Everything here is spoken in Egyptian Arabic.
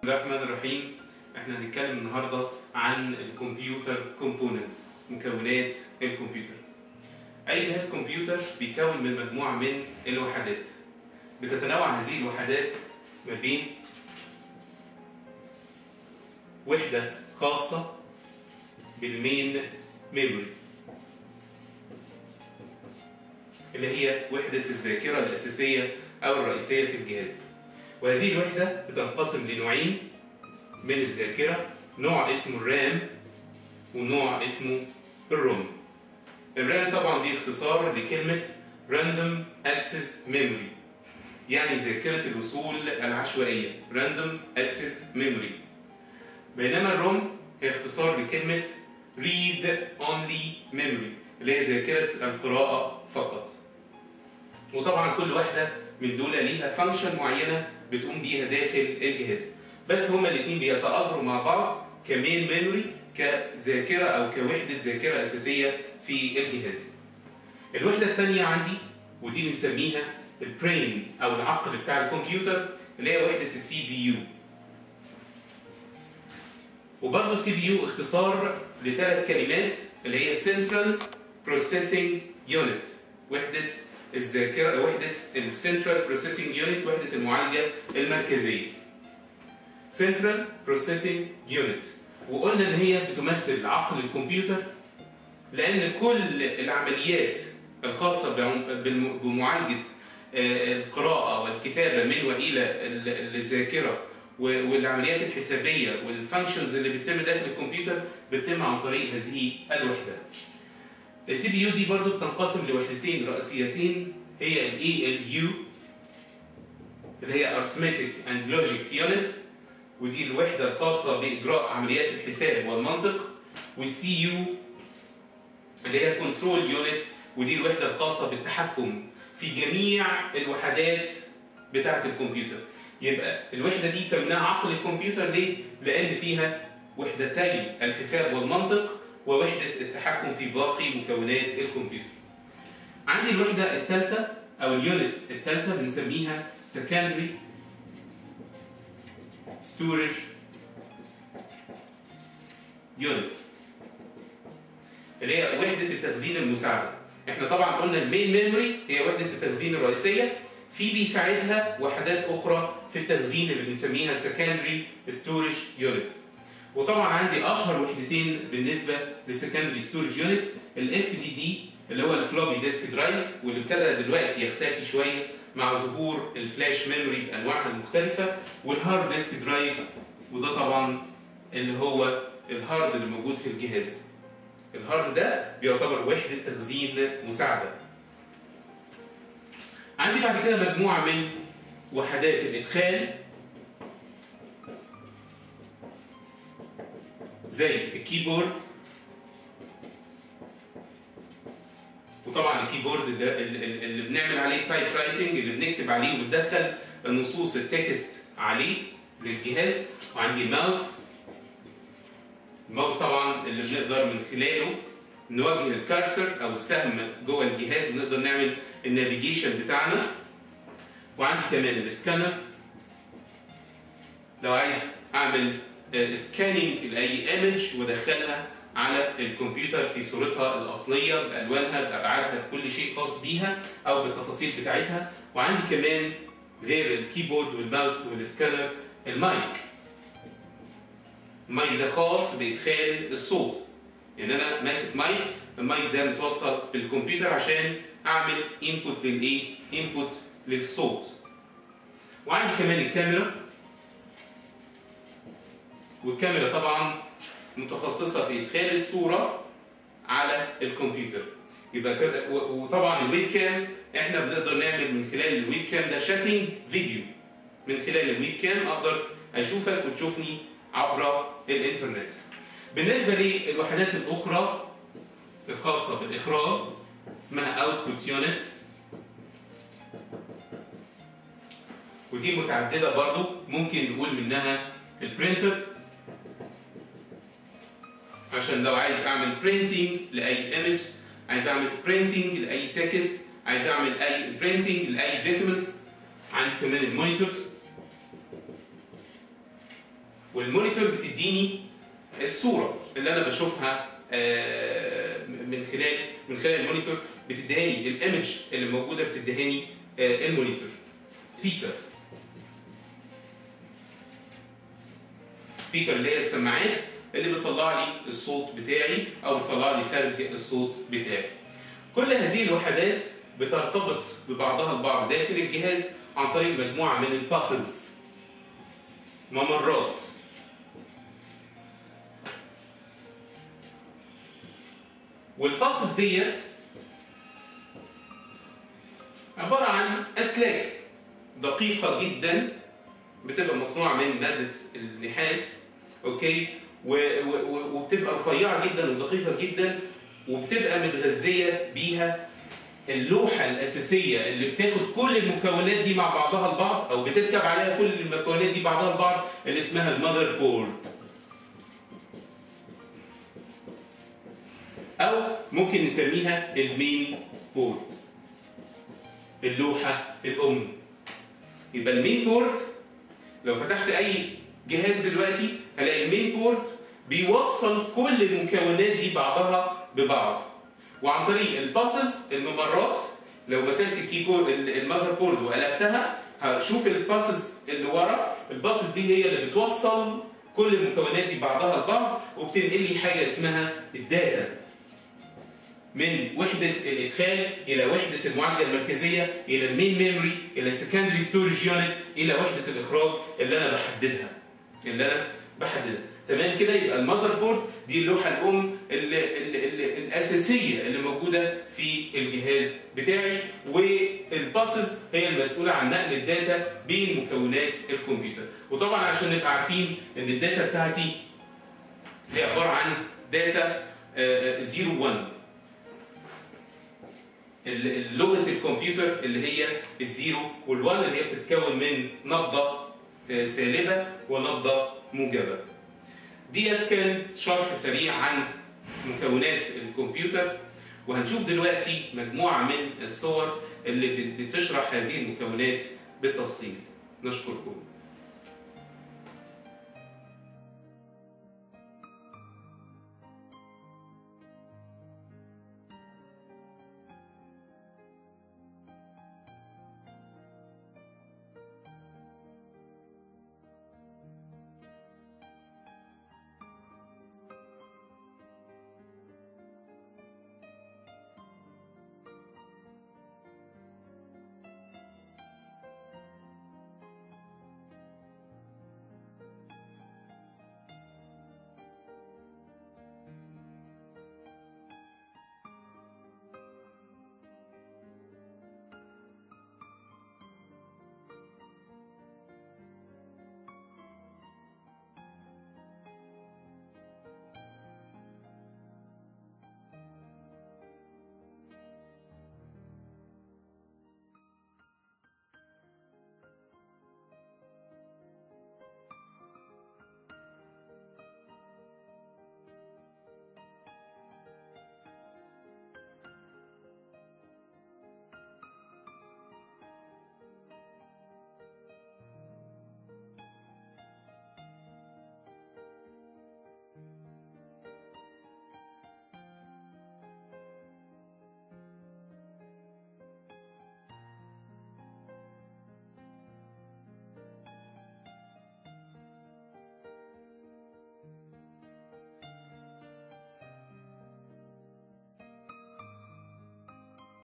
الرحمن الرحيم احنا هنتكلم النهارده عن الكمبيوتر كومبوننتس مكونات الكمبيوتر اي جهاز كمبيوتر بيتكون من مجموعه من الوحدات بتتنوع هذه الوحدات ما بين وحده خاصه بالمين ميموري اللي هي وحده الذاكره الاساسيه او الرئيسيه في الجهاز وهذه الوحده بتنقسم لنوعين من الذاكره نوع اسمه الرام ونوع اسمه الروم الرام طبعا دي اختصار لكلمه Random Access Memory يعني ذاكرة الوصول العشوائية Random Access Memory بينما الروم هي اختصار لكلمة Read Only Memory اللي هي ذاكرة القراءة فقط وطبعا كل واحدة من دول ليها فانكشن معينة بتقوم بيها داخل الجهاز بس هما الاثنين بيتآزروا مع بعض كمين ميموري كذاكرة أو كوحدة ذاكرة أساسية في الجهاز الوحدة الثانية عندي ودي بنسميها البرين أو العقل بتاع الكمبيوتر اللي هي وحدة السي بي يو وبرضه السي بي يو اختصار لثلاث كلمات اللي هي Central Processing Unit وحدة الذاكرة وحدة السنترال بروسيسنج يونت وحدة المعالجة المركزية. Central Processing Unit وقلنا ان هي بتمثل عقل الكمبيوتر لان كل العمليات الخاصة بمعالجة القراءة والكتابة من والى الذاكرة والعمليات الحسابية والفانكشنز اللي بتتم داخل الكمبيوتر بتتم عن طريق هذه الوحدة. السي بي يو دي برضو بتنقسم لوحدتين رئيسيتين هي الاي ال يو اللي هي Arithmetic and Logic Unit ودي الوحدة الخاصة بإجراء عمليات الحساب والمنطق والسي يو اللي هي Control Unit ودي الوحدة الخاصة بالتحكم في جميع الوحدات بتاعة الكمبيوتر يبقى الوحدة دي سميناها عقل الكمبيوتر ليه؟ لأن فيها وحدتي الحساب والمنطق ووحدة التحكم في باقي مكونات الكمبيوتر. عندي الوحدة الثالثة أو اليونت الثالثة بنسميها secondary storage unit اللي هي وحدة التخزين المساعدة. احنا طبعا قلنا المين ميموري هي وحدة التخزين الرئيسية في بيساعدها وحدات أخرى في التخزين اللي بنسميها secondary storage unit. وطبعا عندي اشهر وحدتين بالنسبه للسكندري ستورج يونت الاف دي دي اللي هو الفلوبي ديسك درايف واللي ابتدى دلوقتي يختفي شويه مع ظهور الفلاش ميموري بانواعها المختلفه والهارد ديسك درايف وده طبعا اللي هو الهارد اللي موجود في الجهاز الهارد ده بيعتبر وحده تخزين مساعده عندي بعد كده مجموعه من وحدات الادخال زي الكيبورد وطبعا الكيبورد اللي, اللي بنعمل عليه تايب رايتنج اللي بنكتب عليه وبندخل النصوص التكست عليه للجهاز وعندي الماوس الماوس طبعا اللي بنقدر من خلاله نوجه الكارسر او السهم جوه الجهاز ونقدر نعمل النافيجيشن بتاعنا وعندي كمان السكانر لو عايز اعمل سكاننج لاي ايمج وادخلها على الكمبيوتر في صورتها الاصليه بالوانها بابعادها بكل شيء خاص بيها او بالتفاصيل بتاعتها وعندي كمان غير الكيبورد والماوس والسكانر المايك المايك ده خاص بادخال الصوت يعني انا ماسك مايك المايك ده متوصل بالكمبيوتر عشان اعمل انبوت للايه انبوت للصوت وعندي كمان الكاميرا والكاميرا طبعا متخصصة في إدخال الصورة على الكمبيوتر يبقى كده وطبعا الويب كام احنا بنقدر نعمل من خلال الويب كام ده شاتنج فيديو من خلال الويب كام اقدر اشوفك وتشوفني عبر الانترنت بالنسبة للوحدات الأخرى الخاصة بالإخراج اسمها output units ودي متعددة برضو ممكن نقول منها البرينتر عشان لو عايز اعمل برينتنج لاي ايمج عايز اعمل برينتنج لاي تكست عايز اعمل اي برينتنج لاي دوكيومنتس عندي كمان المونيتورز والمونيتور بتديني الصوره اللي انا بشوفها آه، من خلال من خلال المونيتور بتديهاني الايمج اللي موجوده بتديهاني آه، المونيتور سبيكر سبيكر اللي هي السماعات اللي بتطلع لي الصوت بتاعي او بتطلع لي خارج الصوت بتاعي كل هذه الوحدات بترتبط ببعضها البعض داخل الجهاز عن طريق مجموعه من الباسز ممرات والباسز ديت عباره عن اسلاك دقيقه جدا بتبقى مصنوعه من ماده النحاس اوكي و- و- و- وبتبقى رفيعه جدا ودقيقه جدا وبتبقى متغذيه بيها اللوحه الاساسيه اللي بتاخد كل المكونات دي مع بعضها البعض او بتركب عليها كل المكونات دي بعضها البعض اللي اسمها المذر بورد او ممكن نسميها المين بورد اللوحه الام يبقى المين بورد لو فتحت اي جهاز دلوقتي هلاقي المين بورد بيوصل كل المكونات دي بعضها ببعض وعن طريق الباسز الممرات لو مسكت الكيبورد المذر بورد وقلبتها هشوف الباسز اللي ورا الباسز دي هي اللي بتوصل كل المكونات دي بعضها البعض وبتنقل لي حاجه اسمها الداتا من وحدة الإدخال إلى وحدة المعالجة المركزية إلى المين ميموري إلى secondary storage unit إلى وحدة الإخراج اللي أنا بحددها اللي أنا بحددها تمام كده يبقى المذر بورد دي اللوحة الأم اللي اللي اللي الأساسية اللي موجودة في الجهاز بتاعي والباسز هي المسؤولة عن نقل الداتا بين مكونات الكمبيوتر وطبعا عشان نبقى عارفين إن الداتا بتاعتي هي عبارة عن داتا 0 1 ال- لغه الكمبيوتر اللي هي الزيرو والوان اللي هي بتتكون من نبضه آه، سالبه ونبضه موجبه. ديت كانت شرح سريع عن مكونات الكمبيوتر وهنشوف دلوقتي مجموعه من الصور اللي بت- بتشرح هذه المكونات بالتفصيل. نشكركم.